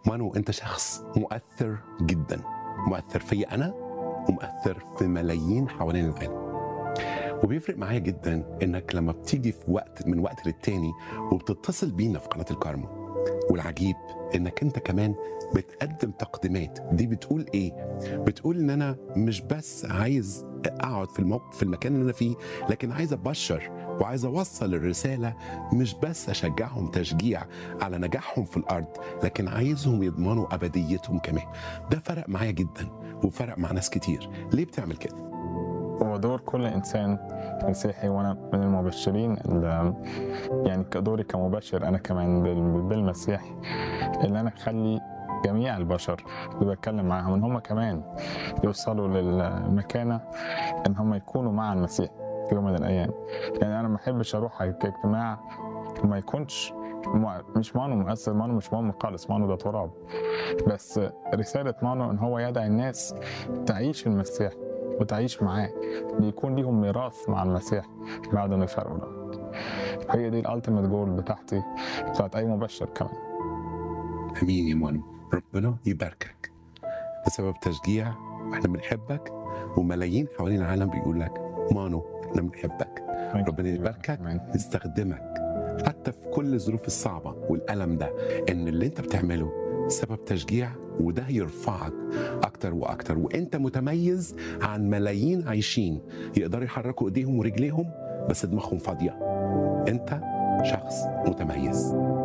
مانو انت شخص مؤثر جدا مؤثر فيا انا ومؤثر في ملايين حوالين العالم وبيفرق معايا جدا انك لما بتيجي في وقت من وقت للتاني وبتتصل بينا في قناه الكارما والعجيب انك انت كمان بتقدم تقديمات دي بتقول ايه بتقول ان انا مش بس عايز اقعد في الموقف في المكان اللي انا فيه لكن عايز ابشر وعايز اوصل الرساله مش بس اشجعهم تشجيع على نجاحهم في الارض لكن عايزهم يضمنوا ابديتهم كمان ده فرق معايا جدا وفرق مع ناس كتير ليه بتعمل كده هو دور كل انسان مسيحي وانا من المبشرين اللي يعني دوري كمبشر انا كمان بال- بالمسيح اللي انا اخلي جميع البشر اللي بتكلم معاهم ان هم كمان يوصلوا للمكانه ان هم يكونوا مع المسيح في يوم من الايام يعني انا ما احبش اروح على اجتماع وما يكونش مع- مش مانو مؤثر مانو مش مهم خالص مانو ده تراب بس رساله مانو ان هو يدعي الناس تعيش المسيح وتعيش معاه يكون ليهم ميراث مع المسيح بعد ما يفرقوا الارض هي دي الالتيميت جول بتاعتي بتاعت اي مبشر كمان امين يا مانو ربنا يباركك بسبب تشجيع واحنا بنحبك وملايين حوالين العالم بيقول لك مانو احنا بنحبك ربنا يباركك آمين. يستخدمك حتى في كل الظروف الصعبة والألم ده إن اللي أنت بتعمله سبب تشجيع وده يرفعك أكتر وأكتر وأنت متميز عن ملايين عايشين يقدروا يحركوا إيديهم ورجليهم بس دماغهم فاضية أنت شخص متميز